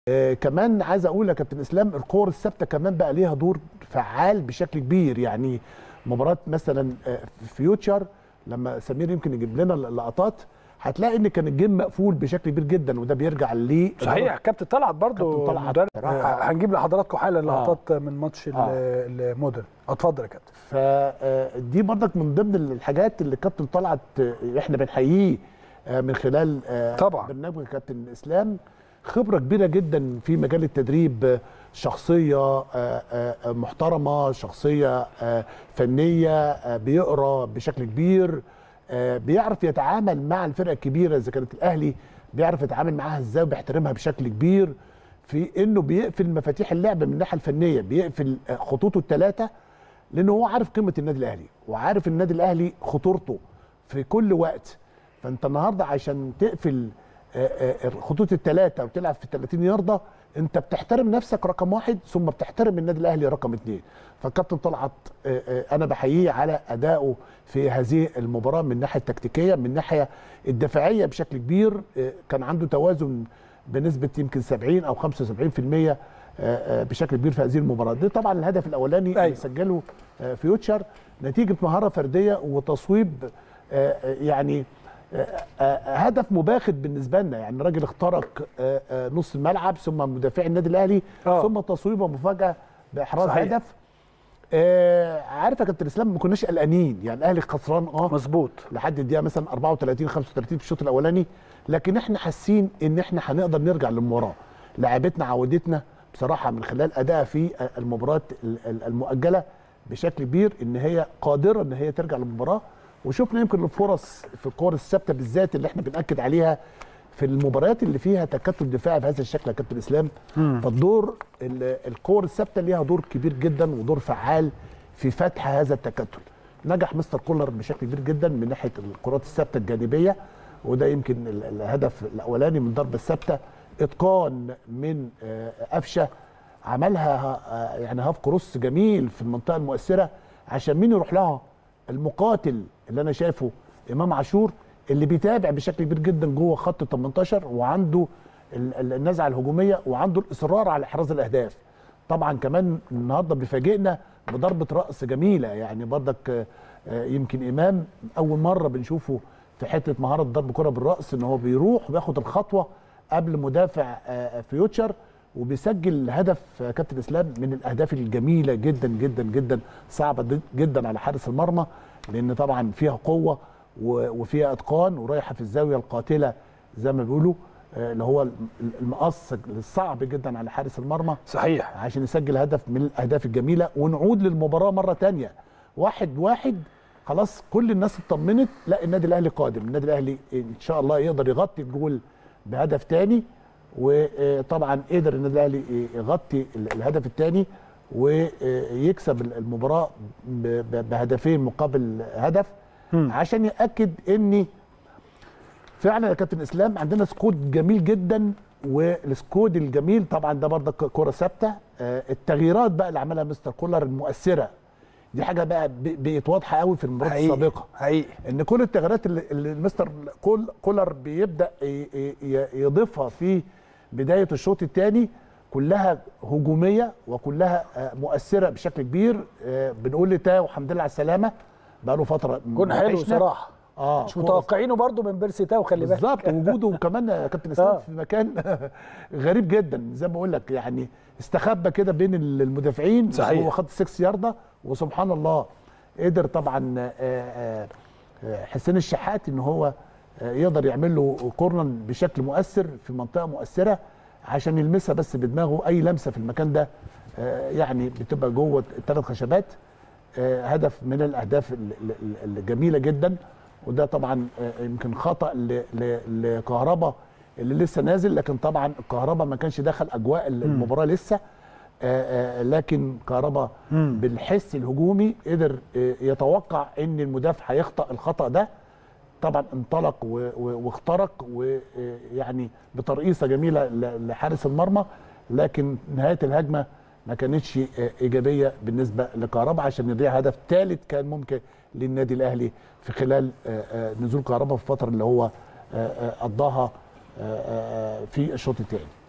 آه كمان عايز اقول يا كابتن اسلام الكور الثابته كمان بقى ليها دور فعال بشكل كبير يعني مباراه مثلا آه فيوتشر لما سمير يمكن يجيب لنا اللقطات هتلاقي ان كان الجيم مقفول بشكل كبير جدا وده بيرجع ل صحيح كابتن طلعت برضو كابتن طلعت مدرب. بصراحة. آه، هنجيب لحضراتكم حالا لقطات من ماتش ال- آه. المودرن اتفضل يا كابتن فدي برضك من ضمن الحاجات اللي الكابتن طلعت آه، احنا بنحييه آه، من خلال آه، طبعاً. برنامج الكابتن اسلام خبره كبيره جدا في مجال التدريب آه، شخصيه آه، آه، آه، محترمه شخصيه آه، فنيه آه، بيقرا بشكل كبير آه، بيعرف يتعامل مع الفرقه الكبيره اذا كانت الاهلي بيعرف يتعامل معاها ازاي وبيحترمها بشكل كبير في انه بيقفل مفاتيح اللعب من الناحيه الفنيه بيقفل آه، خطوطه الثلاثه لانه هو عارف قيمه النادي الاهلي وعارف النادي الاهلي خطورته في كل وقت فانت النهارده عشان تقفل آه، آه، خطوط الثلاثه وتلعب في 30 يارده انت بتحترم نفسك رقم واحد ثم بتحترم النادي الاهلي رقم اثنين فالكابتن طلعت آه، آه، انا بحييه على ادائه في هذه المباراه من الناحيه التكتيكيه من الناحيه الدفاعيه بشكل كبير آه، كان عنده توازن بنسبه يمكن 70 او 75% آه، آه، بشكل كبير في هذه المباراه دي طبعا الهدف الاولاني أيوة. اللي سجله آه، فيوتشر نتيجه مهاره فرديه وتصويب آه، آه، يعني آه، آه، هدف مباغت بالنسبه لنا يعني راجل اخترق آه، آه، نص الملعب ثم مدافع النادي الاهلي آه. ثم تصويبه مفاجاه باحراز صحيح. هدف آه، عارف يا كابتن اسلام ما كناش قلقانين يعني الاهلي خسران اه مظبوط لحد الدقيقه مثلا 34 35 في الشوط الاولاني لكن احنا حاسين ان احنا هنقدر نرجع للمباراه لعبتنا عودتنا بصراحه من خلال ادائها في المباريات ال- ال- المؤجله بشكل كبير ان هي قادره ان هي ترجع للمباراه وشفنا يمكن الفرص في الكور الثابته بالذات اللي احنا بناكد عليها في المباريات اللي فيها تكتل دفاعي بهذا الشكل يا كابتن اسلام فالدور ال- الكور الثابته ليها دور كبير جدا ودور فعال في فتح هذا التكتل نجح مستر كولر بشكل كبير جدا من ناحيه الكرات الثابته الجانبيه وده يمكن ال- الهدف الاولاني من ضربه ثابته اتقان من آه، قفشه عملها آه، يعني هاف كروس جميل في المنطقه المؤثره عشان مين يروح لها المقاتل اللي انا شايفه امام عاشور اللي بيتابع بشكل كبير جدا جوه خط ال 18 وعنده ال- ال- النزعه الهجوميه وعنده الاصرار على احراز الاهداف طبعا كمان النهارده بيفاجئنا بضربه راس جميله يعني برضك آه، آه، يمكن امام اول مره بنشوفه في حته مهاره ضرب كره بالراس ان هو بيروح وبياخد الخطوه قبل مدافع آه، فيوتشر وبيسجل هدف آه، كابتن اسلام من الاهداف الجميله جدا جدا جدا صعبه جد- جدا على حارس المرمى لان طبعا فيها قوه و- وفيها اتقان ورايحه في الزاويه القاتله زي ما بيقولوا آه، اللي هو الم- المقص الصعب جدا على حارس المرمى صحيح عشان يسجل هدف من الاهداف الجميله ونعود للمباراه مره تانية واحد واحد خلاص كل الناس اطمنت لا النادي الاهلي قادم النادي الاهلي ان شاء الله يقدر يغطي الجول بهدف تاني وطبعا قدر النادي الاهلي يغطي ال- الهدف الثاني ويكسب المباراه ب- ب- بهدفين مقابل هدف عشان ياكد ان فعلا يا كابتن اسلام عندنا سكود جميل جدا والسكود الجميل طبعا ده برضك كره ثابته آه، التغييرات بقى اللي عملها مستر كولر المؤثره دي حاجه بقى ب- بقت واضحه قوي في المباراه حقيقي السابقه حقيقي ان كل التغييرات اللي, اللي مستر كول كولر بيبدا ي- ي- ي- يضيفها في بدايه الشوط الثاني كلها هجوميه وكلها آه، مؤثره بشكل كبير آه، بنقول لتاو الحمد لله على السلامه بقى له فتره جون حلو وحشنا. صراحه اه مش كورة متوقعينه برضو من بيرسي تاو خلي بالك بالظبط وجوده كمان يا كابتن اسلام آه. في مكان غريب جدا زي ما بقول لك يعني استخبى كده بين المدافعين صحيح. هو خط 6 يارده وسبحان الله قدر طبعا آه، آه، آه، حسين الشحات ان هو آه، يقدر يعمل له كورنر بشكل مؤثر في منطقه مؤثره عشان يلمسها بس بدماغه اي لمسه في المكان ده آه، يعني بتبقى جوه الثلاث خشبات آه، هدف من الاهداف ال- ال- ال- الجميله جدا وده طبعا آه، يمكن خطا ل- ل- لكهربا اللي لسه نازل لكن طبعا الكهربا ما كانش دخل اجواء المباراه لسه آه، آه، لكن كهربا بالحس الهجومي قدر آه، يتوقع ان المدافع هيخطا الخطا ده طبعا انطلق و- و- واخترق ويعني بترقيصه جميله ل- لحارس المرمى لكن نهايه الهجمه ما كانتش آه، ايجابيه بالنسبه لكهربا عشان يضيع هدف ثالث كان ممكن للنادي الاهلي في خلال آه، آه، نزول كهربا في الفتره اللي هو آه، آه، قضاها آه، آه، في الشوط الثاني